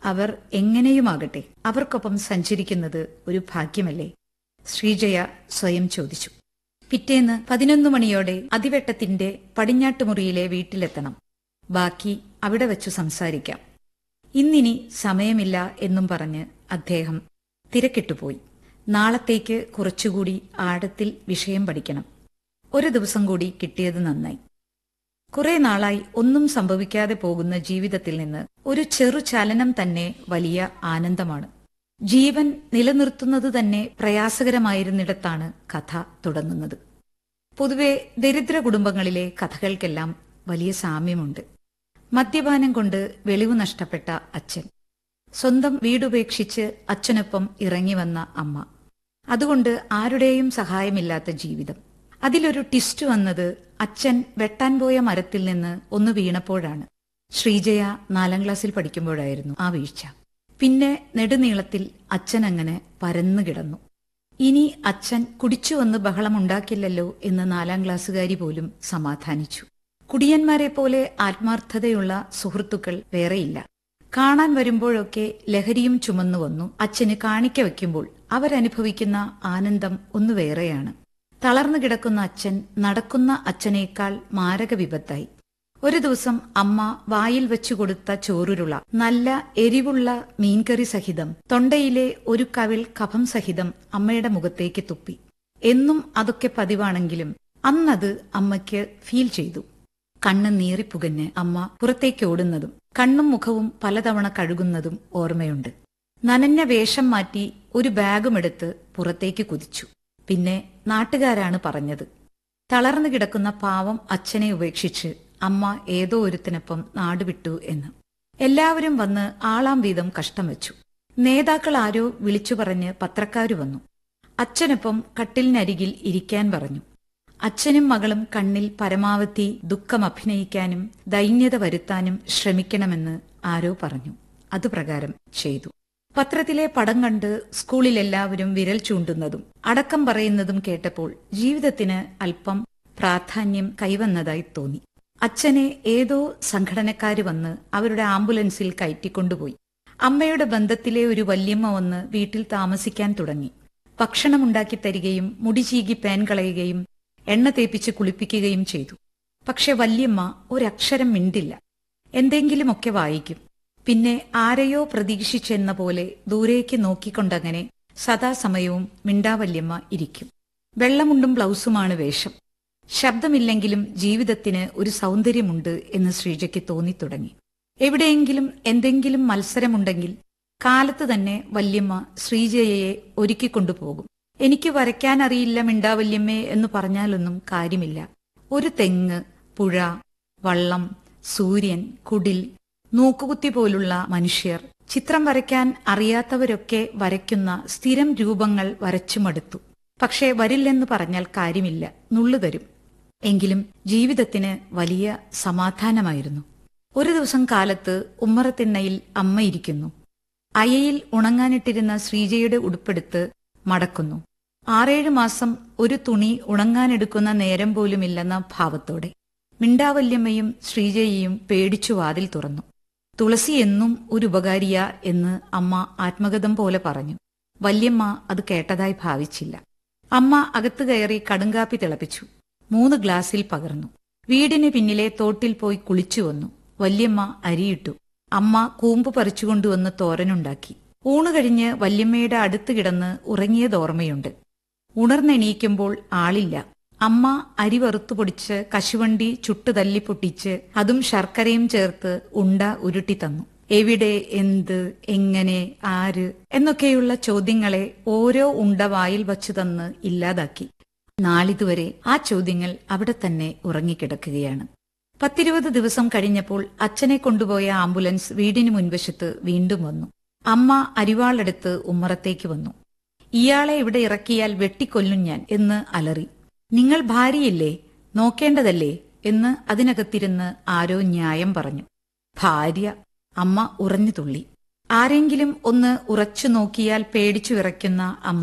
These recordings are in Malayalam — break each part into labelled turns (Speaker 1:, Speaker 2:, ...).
Speaker 1: അവർ എങ്ങനെയുമാകട്ടെ അവർക്കൊപ്പം സഞ്ചരിക്കുന്നത് ഒരു ഭാഗ്യമല്ലേ ശ്രീജയ സ്വയം ചോദിച്ചു പിറ്റേന്ന് പതിനൊന്ന് മണിയോടെ അതിവെട്ടത്തിന്റെ പടിഞ്ഞാട്ടുമുറിയിലെ വീട്ടിലെത്തണം ബാക്കി അവിടെ വെച്ചു സംസാരിക്കാം ഇന്നിനി സമയമില്ല എന്നും പറഞ്ഞ് അദ്ദേഹം തിരക്കിട്ടുപോയി നാളത്തേക്ക് കുറച്ചുകൂടി ആഴത്തിൽ വിഷയം പഠിക്കണം ഒരു ദിവസം കൂടി കിട്ടിയത് നന്നായി കുറെ നാളായി ഒന്നും സംഭവിക്കാതെ പോകുന്ന ജീവിതത്തിൽ നിന്ന് ഒരു ചെറു ചലനം തന്നെ വലിയ ആനന്ദമാണ് ജീവൻ നിലനിർത്തുന്നത് തന്നെ പ്രയാസകരമായിരുന്നിടത്താണ് കഥ തുടങ്ങുന്നത് പൊതുവെ ദരിദ്ര കുടുംബങ്ങളിലെ കഥകൾക്കെല്ലാം വലിയ സാമ്യമുണ്ട് മദ്യപാനം കൊണ്ട് വെളിവ് നഷ്ടപ്പെട്ട അച്ഛൻ സ്വന്തം വീടുപേക്ഷിച്ച് അച്ഛനൊപ്പം ഇറങ്ങി വന്ന അമ്മ അതുകൊണ്ട് ആരുടെയും സഹായമില്ലാത്ത ജീവിതം അതിലൊരു ടിസ്റ്റ് വന്നത് അച്ഛൻ വെട്ടാൻ പോയ മരത്തിൽ നിന്ന് ഒന്ന് വീണപ്പോഴാണ് ശ്രീജയ നാലാം ക്ലാസ്സിൽ പഠിക്കുമ്പോഴായിരുന്നു ആ വീഴ്ച പിന്നെ നെടുനീളത്തിൽ അച്ഛൻ അങ്ങനെ പരന്നു കിടന്നു ഇനി അച്ഛൻ കുടിച്ചു വന്ന് ബഹളമുണ്ടാക്കില്ലല്ലോ എന്ന് നാലാം ക്ലാസ്സുകാരി പോലും സമാധാനിച്ചു കുടിയന്മാരെ പോലെ ആത്മാർത്ഥതയുള്ള സുഹൃത്തുക്കൾ വേറെയില്ല കാണാൻ വരുമ്പോഴൊക്കെ ലഹരിയും ചുമന്നു വന്നു അച്ഛന് കാണിക്ക വയ്ക്കുമ്പോൾ അവരനുഭവിക്കുന്ന ആനന്ദം ഒന്നു വേറെയാണ് തളർന്നു കിടക്കുന്ന അച്ഛൻ നടക്കുന്ന അച്ഛനേക്കാൾ മാരക വിപത്തായി ഒരു ദിവസം അമ്മ വായിൽ വെച്ചു കൊടുത്ത ചോറുരുള നല്ല എരിവുള്ള മീൻകറി സഹിതം തൊണ്ടയിലെ ഒരു കവിൾ കഫം സഹിതം അമ്മയുടെ മുഖത്തേക്ക് തുപ്പി എന്നും അതൊക്കെ പതിവാണെങ്കിലും അന്നത് അമ്മയ്ക്ക് ഫീൽ ചെയ്തു കണ്ണ് നീറിപ്പുകഞ്ഞ് അമ്മ പുറത്തേക്ക് ഓടുന്നതും കണ്ണും മുഖവും പലതവണ കഴുകുന്നതും ഓർമ്മയുണ്ട് നനഞ്ഞ വേഷം മാറ്റി ഒരു ബാഗുമെടുത്ത് പുറത്തേക്ക് കുതിച്ചു പിന്നെ നാട്ടുകാരാണ് പറഞ്ഞത് തളർന്നു കിടക്കുന്ന പാവം അച്ഛനെ ഉപേക്ഷിച്ച് അമ്മ ഏതോ ഒരുത്തിനൊപ്പം നാടുവിട്ടു എന്ന് എല്ലാവരും വന്ന് ആളാം വീതം കഷ്ടം വെച്ചു നേതാക്കൾ ആരോ വിളിച്ചു പറഞ്ഞ് പത്രക്കാരു വന്നു അച്ഛനൊപ്പം കട്ടിലിനരികിൽ ഇരിക്കാൻ പറഞ്ഞു അച്ഛനും മകളും കണ്ണിൽ പരമാവധി ദുഃഖം അഭിനയിക്കാനും ദൈന്യത വരുത്താനും ശ്രമിക്കണമെന്ന് ആരോ പറഞ്ഞു അതുപ്രകാരം ചെയ്തു പത്രത്തിലെ പടം കണ്ട് സ്കൂളിൽ എല്ലാവരും വിരൽ ചൂണ്ടുന്നതും അടക്കം പറയുന്നതും കേട്ടപ്പോൾ ജീവിതത്തിന് അല്പം പ്രാധാന്യം കൈവന്നതായി തോന്നി അച്ഛനെ ഏതോ സംഘടനക്കാര് വന്ന് അവരുടെ ആംബുലൻസിൽ കയറ്റിക്കൊണ്ടുപോയി അമ്മയുടെ ബന്ധത്തിലെ ഒരു വല്യമ്മ വന്ന് വീട്ടിൽ താമസിക്കാൻ തുടങ്ങി ഭക്ഷണമുണ്ടാക്കി തരികയും മുടി ചീകി പേൻ കളയുകയും എണ്ണ തേപ്പിച്ച് കുളിപ്പിക്കുകയും ചെയ്തു പക്ഷെ വല്യമ്മ ഒരക്ഷരം മിണ്ടില്ല എന്തെങ്കിലുമൊക്കെ വായിക്കും പിന്നെ ആരെയോ പ്രതീക്ഷിച്ചെന്ന പോലെ ദൂരേക്ക് നോക്കിക്കൊണ്ടങ്ങനെ സദാസമയവും മിണ്ടാവല്യമ്മ ഇരിക്കും വെള്ളമുണ്ടും ബ്ലൗസുമാണ് വേഷം ശബ്ദമില്ലെങ്കിലും ജീവിതത്തിന് ഒരു സൗന്ദര്യമുണ്ട് എന്ന് ശ്രീജയ്ക്ക് തോന്നിത്തുടങ്ങി എവിടെയെങ്കിലും എന്തെങ്കിലും മത്സരമുണ്ടെങ്കിൽ കാലത്ത് തന്നെ വല്യമ്മ ശ്രീജയയെ ഒരുക്കിക്കൊണ്ടുപോകും എനിക്ക് വരയ്ക്കാൻ അറിയില്ല മിണ്ടാവല്യമ്മേ എന്ന് പറഞ്ഞാലൊന്നും കാര്യമില്ല ഒരു തെങ്ങ് പുഴ വള്ളം സൂര്യൻ കുടിൽ നോക്കുകുത്തി പോലുള്ള മനുഷ്യർ ചിത്രം വരയ്ക്കാൻ അറിയാത്തവരൊക്കെ വരയ്ക്കുന്ന സ്ഥിരം രൂപങ്ങൾ വരച്ചു മടുത്തു പക്ഷേ വരില്ലെന്ന് പറഞ്ഞാൽ കാര്യമില്ല നുള്ളുതരും എങ്കിലും ജീവിതത്തിന് വലിയ സമാധാനമായിരുന്നു ഒരു ദിവസം കാലത്ത് ഉമ്മറത്തിണ്ണയിൽ അമ്മ ഇരിക്കുന്നു അയയിൽ ഉണങ്ങാനിട്ടിരുന്ന ശ്രീജയുടെ ഉടുപ്പെടുത്ത് മടക്കുന്നു ആറേഴ് മാസം ഒരു തുണി ഉണങ്ങാനെടുക്കുന്ന നേരം പോലുമില്ലെന്ന ഭാവത്തോടെ മിണ്ടാവല്യമ്മയും ശ്രീജയയും പേടിച്ചു വാതിൽ തുറന്നു തുളസി എന്നും ഒരു ഉപകാരിയ എന്ന് അമ്മ ആത്മഗതം പോലെ പറഞ്ഞു വല്യമ്മ അത് കേട്ടതായി ഭാവിച്ചില്ല അമ്മ അകത്തു കയറി കടുങ്കാപ്പി തിളപ്പിച്ചു മൂന്ന് ഗ്ലാസിൽ പകർന്നു വീടിന് പിന്നിലെ തോട്ടിൽ പോയി കുളിച്ചു വന്നു വല്യമ്മ അരിയിട്ടു അമ്മ കൂമ്പ് പറിച്ചുകൊണ്ടുവന്ന് തോരനുണ്ടാക്കി ഊണ് കഴിഞ്ഞ് വല്യമ്മയുടെ അടുത്ത് കിടന്ന് ഉറങ്ങിയതോർമ്മയുണ്ട് ഉണർന്നെണീക്കുമ്പോൾ ആളില്ല അമ്മ അരി വറുത്തു പൊടിച്ച് കശുവണ്ടി ചുട്ടു തല്ലി പൊട്ടിച്ച് അതും ശർക്കരയും ചേർത്ത് ഉണ്ട ഉരുട്ടി തന്നു എവിടെ എന്ത് എങ്ങനെ ആര് എന്നൊക്കെയുള്ള ചോദ്യങ്ങളെ ഓരോ ഉണ്ട വായിൽ വച്ചു തന്ന് ഇല്ലാതാക്കി നാളിതുവരെ ആ ചോദ്യങ്ങൾ അവിടെ തന്നെ ഉറങ്ങിക്കിടക്കുകയാണ് പത്തിരുപത് ദിവസം കഴിഞ്ഞപ്പോൾ അച്ഛനെ കൊണ്ടുപോയ ആംബുലൻസ് വീടിന് മുൻവശത്ത് വീണ്ടും വന്നു അമ്മ അരിവാളെടുത്ത് ഉമ്മറത്തേക്ക് വന്നു ഇയാളെ ഇവിടെ ഇറക്കിയാൽ വെട്ടിക്കൊല്ലും ഞാൻ എന്ന് അലറി നിങ്ങൾ ഭാര്യയില്ലേ നോക്കേണ്ടതല്ലേ എന്ന് അതിനകത്തിരുന്ന് ആരോ ന്യായം പറഞ്ഞു ഭാര്യ അമ്മ ഉറഞ്ഞു തുള്ളി ആരെങ്കിലും ഒന്ന് ഉറച്ചു നോക്കിയാൽ പേടിച്ചു വിറയ്ക്കുന്ന അമ്മ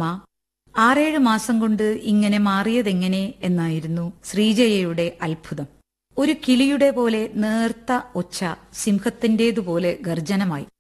Speaker 1: ആറേഴ് മാസം കൊണ്ട് ഇങ്ങനെ മാറിയതെങ്ങനെ എന്നായിരുന്നു ശ്രീജയയുടെ അത്ഭുതം ഒരു കിളിയുടെ പോലെ നേർത്ത ഒച്ച സിംഹത്തിന്റേതുപോലെ ഗർജനമായി